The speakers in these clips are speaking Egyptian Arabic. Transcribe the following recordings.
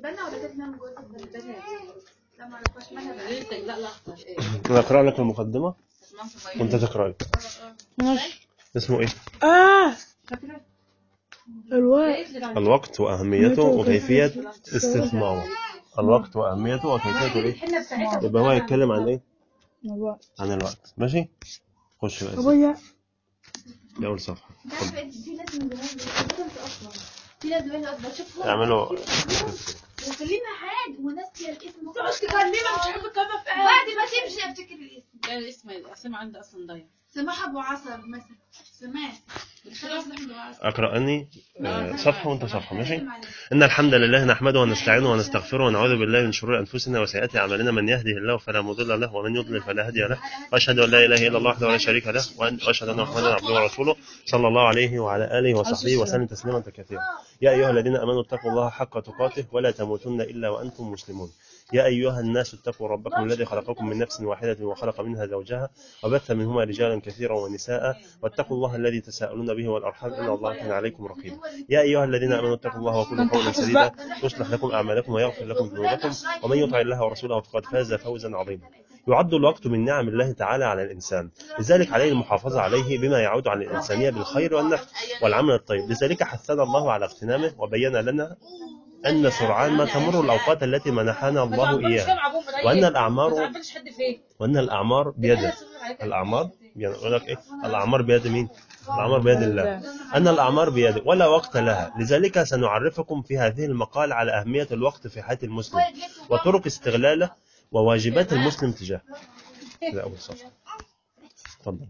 البنا ولا كانت نعمل جوز البنا؟ لا ما اعرفهاش مالها ليلتك لا لا انا اقرا لك المقدمه وانت تقرا ماشي اسمه ايه اه الوقت الوقت واهميته وكيفيه استثماره الوقت واهميته وكيفيه ايه يبقى هو يتكلم عن ايه الوقت عن الوقت ماشي خش بقى ابويا دي اول صفحه عارفه انت في ناس من زمان بتنسى اصلا في ناس زمان اصلا بشوفهم اعملوا وكلنا حاد وناس هي الاسم تقعد تكلمها مش عارفه كمان في بعد ما تمشي افتكر الاسم لا الاسم الاسم عندي اصلا ضايع سماح ابو عصر مثلا سماح خلاص نحن ابو عصر اقرأني آه، صفحة وانت صفحة ماشي إن الحمد لله نحمده ونستعينه ونستغفره ونعوذ بالله من شرور أنفسنا وسيئات أعمالنا من يهده الله فلا مضل له ومن يضلل فلا هادي له وأشهد أن لا إله إلا الله وحده لا شريك له وأن- وأشهد أن محمدا عبده ورسوله صلى الله عليه وعلى آله وصحبه وسلم تسليما كثيرا يا أيها الذين آمنوا اتقوا الله حق تقاته ولا تموتن إلا وأنتم مسلمون يا أيها الناس اتقوا ربكم الذي خلقكم من نفس واحدة وخلق منها زوجها وبث منهما رجالا كثيرا ونساء واتقوا الله الذي تساءلون به والأرحام إن الله كان عليكم رقيبا يا أيها الذين آمنوا اتقوا الله وقولوا قولا سديدا يصلح لكم أعمالكم ويغفر لكم ذنوبكم ومن يطع الله ورسوله فقد فاز فوزا عظيما يعد الوقت من نعم الله تعالى على الإنسان لذلك عليه المحافظة عليه بما يعود على الإنسانية بالخير والنفع والعمل الطيب لذلك حثنا الله على اغتنامه وبين لنا أن سرعان ما تمر الأوقات التي منحنا الله إياها وأن الأعمار حد فين وأن الأعمار بيده الأعمار يعني يقول لك إيه الأعمار بيد مين الأعمار بيد الله أن الأعمار بيده ولا وقت لها لذلك سنعرفكم في هذه المقال على أهمية الوقت في حياة المسلم وطرق استغلاله وواجبات المسلم تجاهه كده أول صفحة تفضل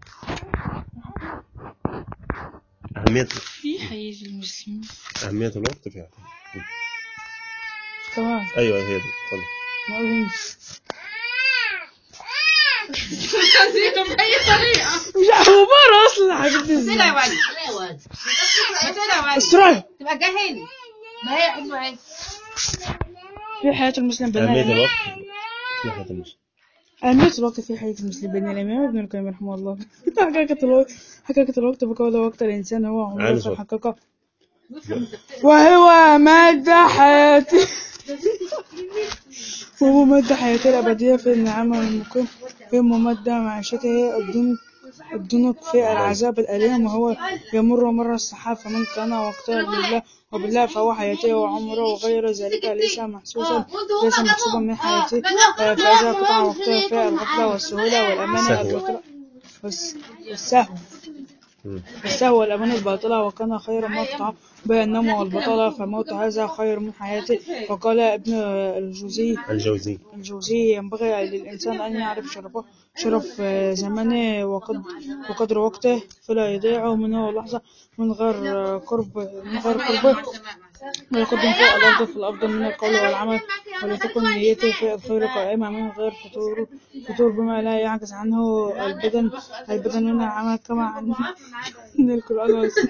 أهمية في حيز المسلم أهمية الوقت في حياة تمام أيوه هي دي تفضل ما أدري. بأي طريقة مش هو مرة اصلا حبيبتي كده يا ولد يا واد كده يا ولد استراي تبقى جاهل ما هي حلوه اهي في حياة المسلم بين أهمية الإمام الوقت في حياة المسلم أهمية الوقت في حياة المسلم بين الإمام وابن القيم رحمه الله حقيقة الوقت حقيقة الوقت بقول وقت الإنسان هو عمره عالي في صوت. الحقيقة وهو مادة حياتي وهو مادة حياته الأبدية في النعم والمقيم في ممدة معيشته الدنيا الدنك في العذاب الأليم وهو يمر مر السحاب فمن كان وقته لله وبالله فهو حياته وعمره وغير ذلك ليس محسوسا ليس محسوبا من حياته فإذا قطع وقته في الغفلة والسهولة والأمان سهو. الباطلة والس- والسهو مم. السهو والأمان الباطلة وكان خير ما قطع به النوم والبطلة فموت هذا خير من حياته وقال ابن الجوزي الجوزي الجوزي ينبغي للإنسان أن يعرف شرفه شرف آه، زمانه وقد وقدر وقته فلا يضيعه منه لحظة من غير آه، قرب من غير قربه ويقدم في الأرض في الأفضل من القول والعمل ولتكن نيته في الخير قائمة من غير فتور فتور بما لا يعجز عنه البدن البدن من العمل كما عن من القرآن والسنة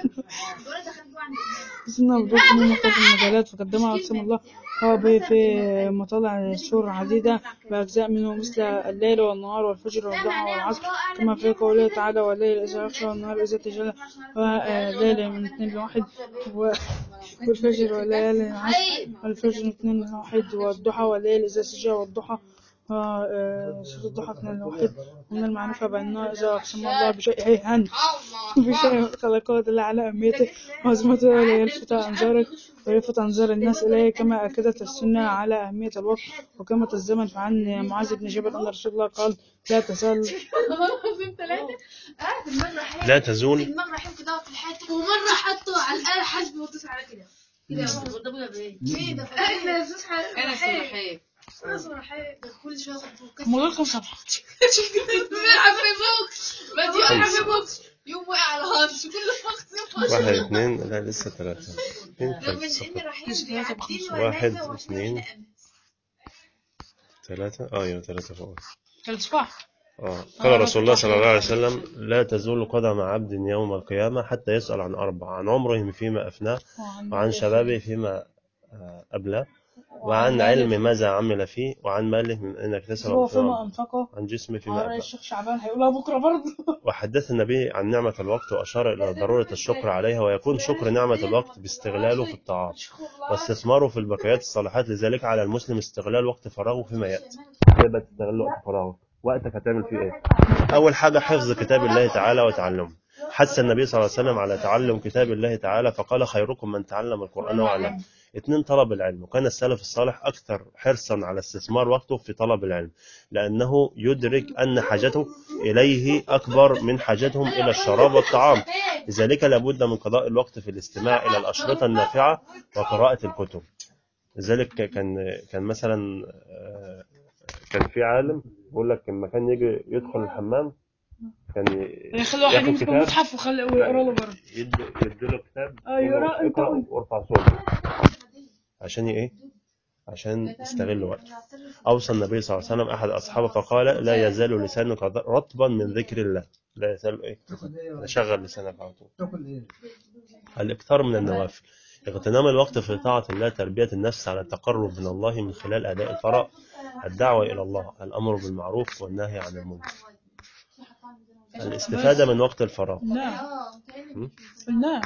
السنة وضوح من مختلف المجالات فقدمها أقسم الله هو به في مطالع السور عديدة بأجزاء منه مثل الليل والنهار والفجر والضحى والعصر كما في قوله تعالى والليل إذا يغشى والنهار إذا تجلى والليل من اثنين لواحد و- والفجر والليل العصر والفجر من اثنين لواحد والضحى والليل إذا سجى والضحى آه، سورة الضحى اثنين لواحد ومن المعرفة بأنه إذا أقسم الله بشيء هن بشيء خلقه دل على أهميته وعظمته وليلفت أنظارك ويلفت أنظار الناس إليه كما أكدت السنة على أهمية الوقت وقيمة الزمن فعن معاذ بن جبل أن رسول الله قال لا تزال ثلاثة اه في المرة حلو لا تزول في المرة حلو كده في الحياة ومرة حطوا على الآلة حاسب وتصل على كده ده بايه ايه ده احنا تصحى انا سمحيه انا صراحة كل شوية اخد موضوع كم صفحة بنلعب في بوكس بدي العب في بوكس يوم وقع على هانش كل وقت واحد اثنين لا لسه ثلاثة اثنين رغم ثلاثة ان صفر رحيم بيعديني واحد، ولا هو اثنين. إحنا ثلاثة اه ايوه ثلاثة فوق الصفحة اه قال رسول الله صلى الله عليه وسلم لا تزول قدم عبد يوم القيامة حتى يسأل عن أربع عن عمره فيما أفناه وعن شبابه فيما آه، أبلاه وعن علم ماذا عمل فيه وعن ماله من أين اكتسب هو وفيما فيما أنفقه عن جسمه فيما على أنفق الشيخ شعبان هيقولها بكرة برضه وحدث النبي عن نعمة الوقت وأشار إلى ضرورة الشكر عليها ويكون شكر نعمة الوقت باستغلاله في الطاعات واستثماره في البقيات الصالحات لذلك على المسلم استغلال وقت فراغه فيما يأتي تبقى تستغل وقت فراغك وقتك هتعمل فيه ايه أول حاجة حفظ كتاب الله تعالى وتعلمه حث النبي صلى الله عليه وسلم على تعلم كتاب الله تعالى فقال خيركم من تعلم القرآن وعلمه اثنين طلب العلم وكان السلف الصالح أكثر حرصا على استثمار وقته في طلب العلم لأنه يدرك أن حاجته إليه أكبر من حاجتهم إلى الشراب والطعام لذلك لابد من قضاء الوقت في الاستماع إلى الأشرطة النافعة وقراءة الكتب لذلك كان كان مثلا آه، كان في عالم بيقول لك لما كان يجي يدخل الحمام كان ي- يخلي واحد ياخد يمسك كتاب المصحف ويخلي ويقرا له برضه يدي له كتاب أيوة، يقول له را- أنت اقرا قول. وارفع صوتك عشان ايه عشان يستغل وقته أوصى النبي صلى الله عليه وسلم أحد أصحابه فقال لا يزال لسانك رطبا من ذكر الله لا يزال إيه شغل لسانك على طول الإكثار من النوافل اغتنام الوقت في طاعة الله تربية النفس على التقرب من الله من خلال أداء الفرائض الدعوة إلى الله الأمر بالمعروف والنهي عن المنكر الاستفادة من وقت الفراغ نعم م? نعم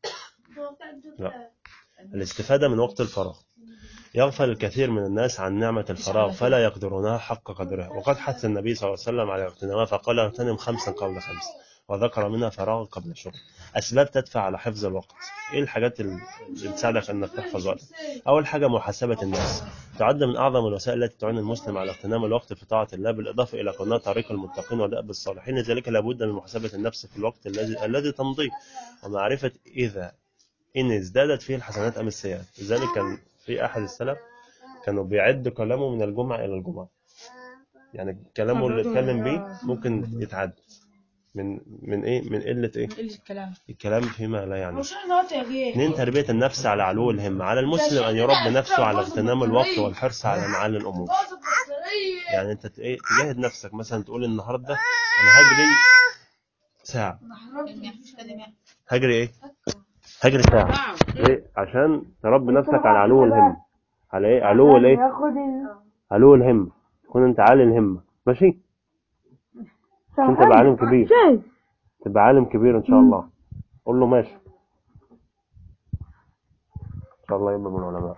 لا. الاستفادة من وقت الفراغ يغفل الكثير من الناس عن نعمة الفراغ فلا يقدرونها حق قدرها وقد حث النبي صلى الله عليه وسلم على اغتنامها فقال اغتنم خمسا قبل خمس وذكر منها فراغ قبل شغل أسباب تدفع على حفظ الوقت إيه الحاجات اللي بتساعدك أنك تحفظ وقتك أول حاجة محاسبة الناس تعد من أعظم الوسائل التي تعين المسلم على اغتنام الوقت في طاعة الله بالإضافة إلى قناة طريق المتقين ودأب الصالحين لذلك لابد من محاسبة النفس في الوقت الذي الذي تمضيه ومعرفة إذا إن ازدادت فيه الحسنات أم السيئات لذلك كان في أحد السلف كانوا بيعد كلامه من الجمعة إلى الجمعة يعني كلامه اللي اتكلم بيه ممكن يتعد من من إيه من قلة إيه قلة الكلام الكلام فيما لا يعني مش احنا وقت يا جيه اثنين تربية النفس على علو الهمة على المسلم أن يربي نفسه على اغتنام الوقت والحرص على معالي الأمور يعني أنت ت- إيه تجاهد نفسك مثلا تقول النهاردة أنا هجري ساعة هجري إيه هجري ساعة ليه عشان تربي نفسك على علو الهمة على إيه علو الإيه علو الهمة تكون أنت عالي الهمة ماشي عشان تبقى عالم كبير تبقى عالم كبير إن شاء الله قول له ماشي إن شاء الله يبقى من العلماء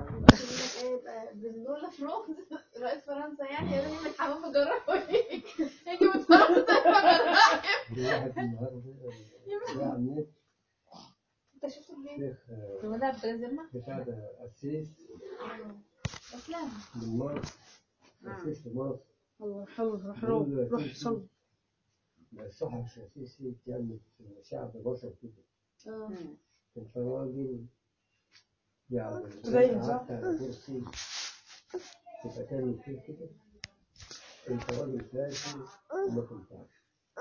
بنقول في روم رئيس فرنسا يعني يا ريت الحمام مجرب يجي من فرنسا مجرب واحد النهارده على النت انت شفت الفيديو شيخ آه، ولا بتلزمها بتاع ده أسيس افلام من مصر أسيس في مصر الله حلو روح روح روح صلي الصحف الأسيسي كانت شعب مصر كده كان في راجل يعني زي صح؟ قعدت على كرسي تبقى تعمل فيه كده انت راجل فاشل وما تنفعش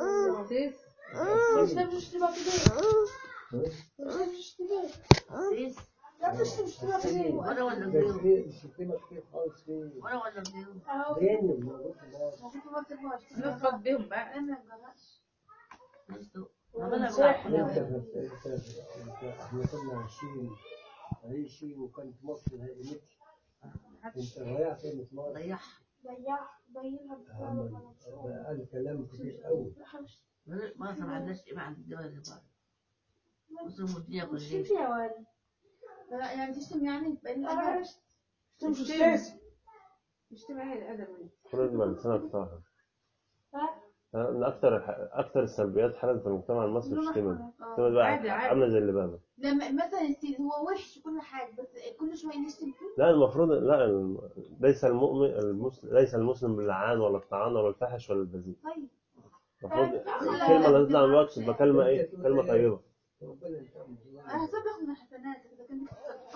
مش ده مش تبقى في بيت ها؟ مش في بيت لا مش مش تبقى في بيت ولا ولا بس بيو في مش قيمة كتير خالص في ولا ولا بيو اهو بين الموضوع ده المفروض ما تبقاش نفرق بيهم بقى انا ما بجربش ربنا انت بقى انت انت احنا كنا عايشين عايشين وكانت مصر هي قيمتها انت ضيعت قيمة مصر ضيعها ضيع ضيعها عمل قال كلام كتير قوي ما ما عندناش قيمة عند الدول بقى مصر مدية مش كلها تمشي يا ولد لا يعني تشتم يعني بقى الادب مش استاذ مش تبقى الادب خروج من لسانك طاهر ها؟ من أكثر أكثر السلبيات حدث في المجتمع المصري الشتيمة دي آه. الشتيمة دي عادي، بقى عادي. عاملة زي اللبانة لما مثلا يستي- هو وحش وكل حاجه بس كل شويه يشتم فيه لا المفروض لا الم- ليس المؤمن المسلم ليس المسلم باللعان ولا الطعان ولا الفحش ولا البذيء طيب المفروض الكلمة اللي تطلع من الوقت تبقى كلمة إيه؟ كلمة طيبة ربنا يسامحه انا هسبح من حسناتك اذا كان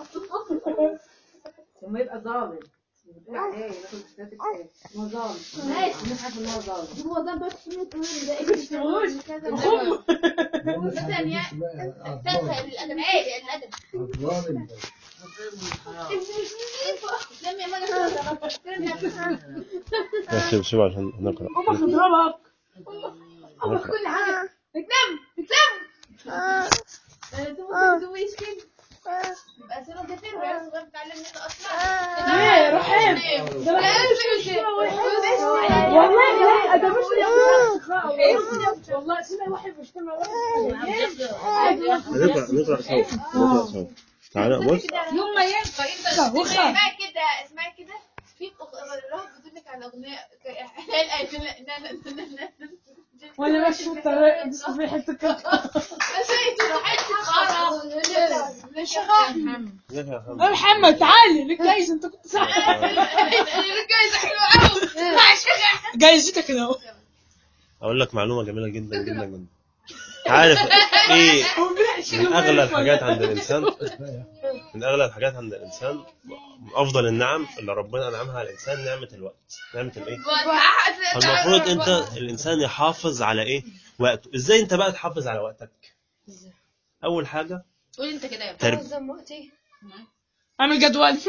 ثم يبقى ظالم بتقول عليه ياخد حسناتك ايه ما ظالم ماشي. نفهم ان هو ظالم هو ده بس كلمه تقول ده ايه مش كذا كذا مثلا يعني تنسى الادب عادي الادب الظالم ده اسلام يا ماجد ماشي شوف عشان نقرأ امك تضربك هو كل حاجه تنام تنام تقوم تقوم يشكي يبقى سنه كتير ويا صغير بتعلم منه اصلا والله لا ده مش والله اسمها واحد مجتمع واحد نقرا نقرا سوا نقرا سوا تعالى بص يوم ما ينفع انت اسمها كده اسمها كده في راح بتقول لك على اغنيه ولا ماشي في الطريق بس في حته كده يا محمد تعالي لك جايزه انت كنت صح جايزتك كده اهو اقول لك معلومه جميله جدا جدا جدا عارف ايه من اغلى الحاجات عند الانسان من اغلى الحاجات عند الانسان افضل النعم اللي ربنا انعمها على الانسان نعمه الوقت نعمه الايه فالمفروض انت الانسان يحافظ على ايه وقته ازاي انت بقى تحافظ على وقتك اول حاجه قول انت كده يا ترب... اعمل جدول اعمل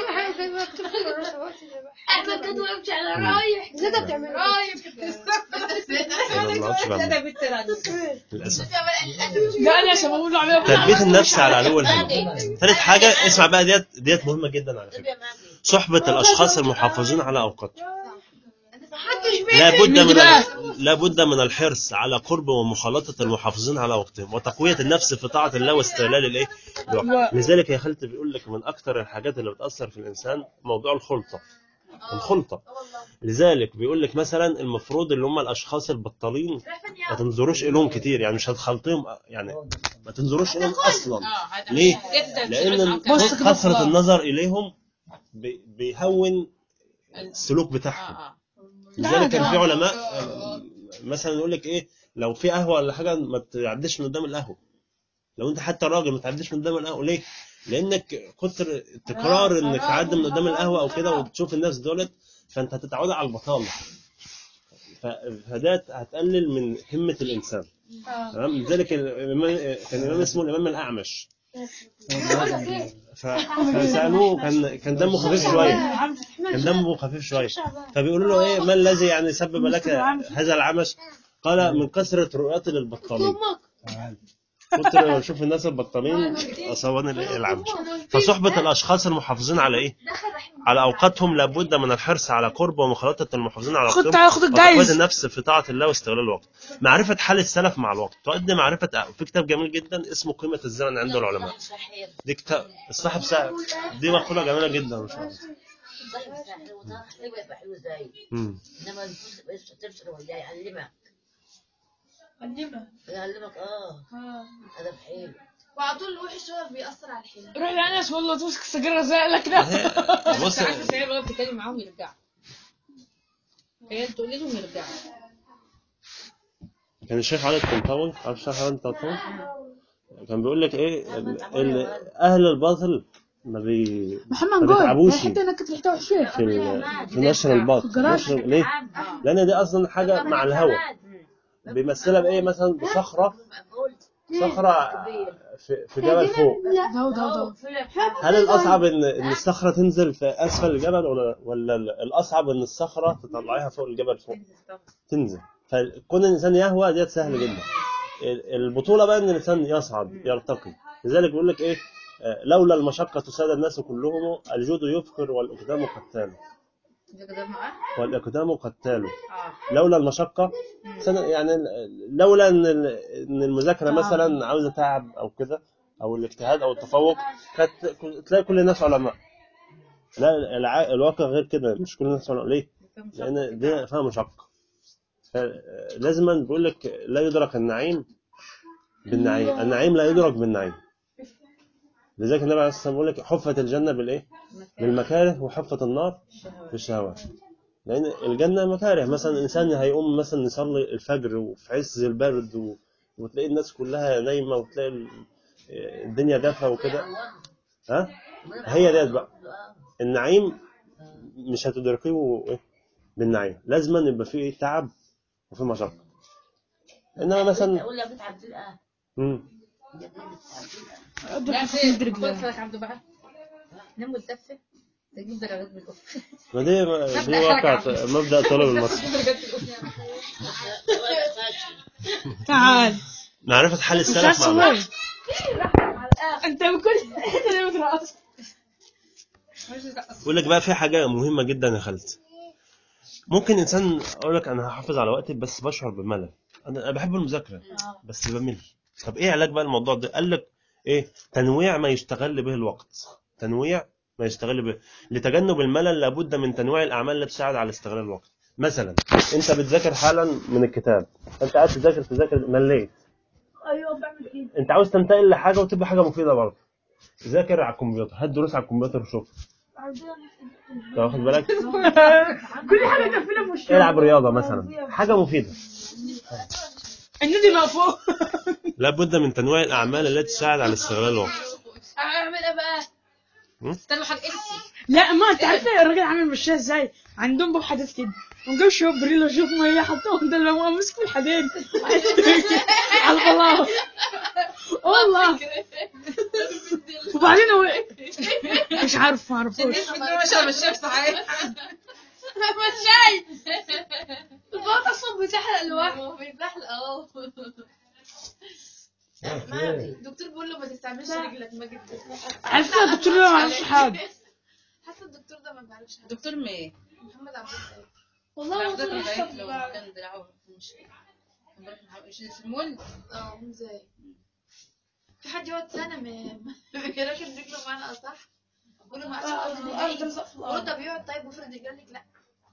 جدول امشي على رايح زيادة بتعمل رايح انا ما اعرفش بعمل للاسف لا انا عشان بقول له عليها تربيه النفس على علو الهمم ثالث حاجه اسمع بقى ديت ديت مهمه جدا على فكره صحبه الاشخاص المحافظين على اوقاتهم لا بد من ال- لا بد من الحرص على قرب ومخالطه المحافظين على وقتهم وتقويه النفس في طاعه الله واستغلال الايه الوقت. لذلك يا خالتي بيقول لك من اكثر الحاجات اللي بتاثر في الانسان موضوع الخلطه الخلطه لذلك بيقول لك مثلا المفروض اللي هم الاشخاص البطالين ما تنظروش اليهم كتير يعني مش هتخلطيهم يعني ما تنظروش اليهم اصلا ليه؟ لان بص كده كثره خلاص. النظر اليهم بي- بيهون السلوك بتاعهم لذلك كان في علماء آه، مثلا يقول لك ايه لو في قهوه ولا حاجه ما تعديش من قدام القهوه لو انت حتى راجل ما تعديش من قدام القهوه ليه؟ لانك كتر تكرار انك تعدي من قدام القهوه او كده وتشوف الناس دولت فانت هتتعود على البطاله ف- فده هتقلل من همه الانسان تمام لذلك الامام كان امام اسمه الامام الاعمش ف- فسالوه كان كان دمه خفيف شويه كان دمه خفيف شويه فبيقولوا له ايه ما الذي يعني سبب لك هذا العمش قال من كثره رؤيتي للبطالين كنت لما بشوف الناس البطالين اصابني الإيه؟ العمش فصحبه الاشخاص المحافظين على ايه على اوقاتهم لابد من الحرص على قرب ومخالطه المحافظين على خد اوقاتهم تعالى خد وتقوية الجايزه النفس في طاعة الله واستغلال الوقت معرفة حال السلف مع الوقت تؤدي معرفة في كتاب جميل جدا اسمه قيمة الزمن عند العلماء دي كتاب الصاحب ساعة دي مقولة جميلة جدا ما شاء الله صاحب ساحر وده حلو يبقى حلو ازاي مم. انما الفلوس بس تبصر وياه يعلمك يعلمك اه هذا حلو وعلى طول الوحش هو بيأثر على الحلو روح لأنس والله تمسك السجارة زي لك ده بص هي لغايه بتتكلم معاهم يرجعوا هي تقول لهم يرجعوا كان الشيخ علي الطنطاوي عارف الشيخ علي الطنطاوي كان بيقول لك ايه ال- ال- اهل الباطل ما بي محمد ما جول بيتعبوش الحتة انك تحتوي شوية في ال- في نشر الباطل نشر ليه؟ لان دي اصلا حاجه مع الهوى بيمثلها بايه مثلا بصخره صخره في في جبل فوق ده ده ده هل الاصعب ان ان الصخره تنزل في اسفل الجبل ولا ولا الاصعب ان الصخره تطلعيها فوق الجبل فوق تنزل فكون الانسان يهوى ديت سهل جدا ال- البطوله بقى ان الانسان يصعد يرتقي لذلك بيقول لك ايه آه، لولا المشقة ساد الناس كلهم الجود يفقر والإقدام قتال ده كده معاه والإقدام قتال اه لولا المشقة سنة يعني لولا إن ال- إن المذاكرة مثلا عاوزة تعب أو كده أو الاجتهاد أو التفوق كانت تلاقي كل الناس علماء لا الع- الواقع غير كده مش كل الناس علماء ليه؟ لأن دي فيها مشقة لازما بيقول لك لا يدرك النعيم بالنعيم النعيم لا يدرك بالنعيم لذلك النبي عليه الصلاة والسلام بيقول لك حفت الجنة بالإيه؟ بالمكاره وحفت النار بالشهوات لأن الجنة مكاره مثلا الإنسان هيقوم مثلا يصلي الفجر وفي عز البرد و... وتلاقي الناس كلها نايمة وتلاقي ال- الدنيا دافئة وكده ها هي ديت بقى النعيم مش هتدركيه إيه؟ بالنعيم لازما يبقى فيه تعب وفيه مشقة إنما مثلا اقول لك بتعب تلقى مم. لا في خد لك عبده بقى نام وتدفى تجيب درجات بالاف ما دي دي واقع مبدأ طلب المصري درجات بالاف تعال معرفة حال مش السلف عارف مع الوقت سوي انت بكل انت اللي بترقص يقول لك بقى في حاجه مهمه جدا يا خالتي ممكن انسان اقول لك انا هحافظ على وقتي بس بشعر بملل انا أنا بحب المذاكره بس بمل طب ايه علاج بقى الموضوع ده قال لك ايه تنويع ما يستغل به الوقت تنويع ما يستغل به لتجنب الملل لابد من تنويع الاعمال اللي تساعد على استغلال الوقت مثلا انت بتذاكر حالا من الكتاب انت قاعد تذاكر تذاكر مليت ايوه بعمل كده انت عاوز تنتقل لحاجه وتبقى حاجه مفيده برضه ذاكر على الكمبيوتر هات دروس على الكمبيوتر وشوف انت واخد بالك كل حاجه تقفلها في وشها العب رياضه مثلا حاجه مفيده النادي بقى فوق لابد من تنويع الاعمال التي تساعد على استغلال الوقت اعمل ايه بقى؟ هم؟ استنى حاجة انسي لا ما انت عارف الراجل عامل مشاها ازاي عندهم باب حديد كده وجاب شويه بريل وشوف ميه حطهم ده لما مسك في الحديد على البلاط والله وبعدين هو مش عارف ما اعرفوش مش انا مش صحيح مش شايف البوت اصلا بيزحلق لوحده بيزحلق اه الدكتور بيقول له ما تستعملش رجلك ما جبت عارف الدكتور ده ما عرفش حاجه حتى الدكتور ده ما بيعرفش حاجه دكتور مين؟ محمد عبد السلام والله لا هو ده طول كان ضعيف الصف لو كان دراعه مش امبارح مش المول اه مو زي في حد يقعد سنة ما ما راكب رجله معانا أصح بقول له ما عادش يقعد بقول له طب يقعد طيب وافرد رجليه قال لك لا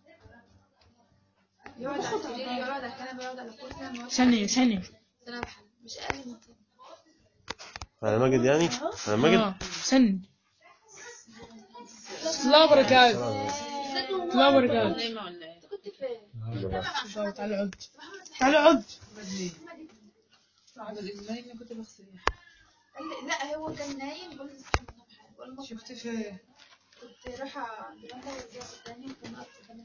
يقعد على السرير يقعد على الكنبة يقعد على الكرسي ما يقعدش ثانيه ثانيه سنة بحال مش أقل من كده على ماجد يعني على ماجد اه ثانيه الله بركاته الله بركاته نايمة ولا ايه؟ أنت كنت فين؟ تعالى تعالى عد تعالى عد بعد الاسبوعين كنت بغسل قال لي لا هو كان نايم بقول له صحي من النوم حاجة بقول له شفت فين؟ كنت رايحة عند ماما ورجعت تاني وكنا قاعدة قدام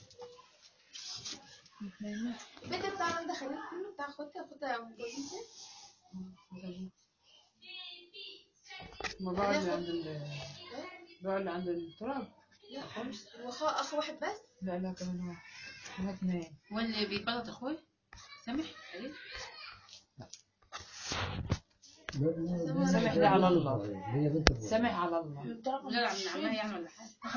البيت بتاع ماما خليل كله بتاع اخواتي اخواتي متجوزين ما بقعد اللي عند ال بقعد اللي عند التراب لا واخو اخو واحد بس لا لا كمان واحد كمان اثنين واللي بيبلط اخوي سامح عليه لا، لا، سامح ده على الله هي بنت سامح على الله لا لا من عمها يعني ولا حاجه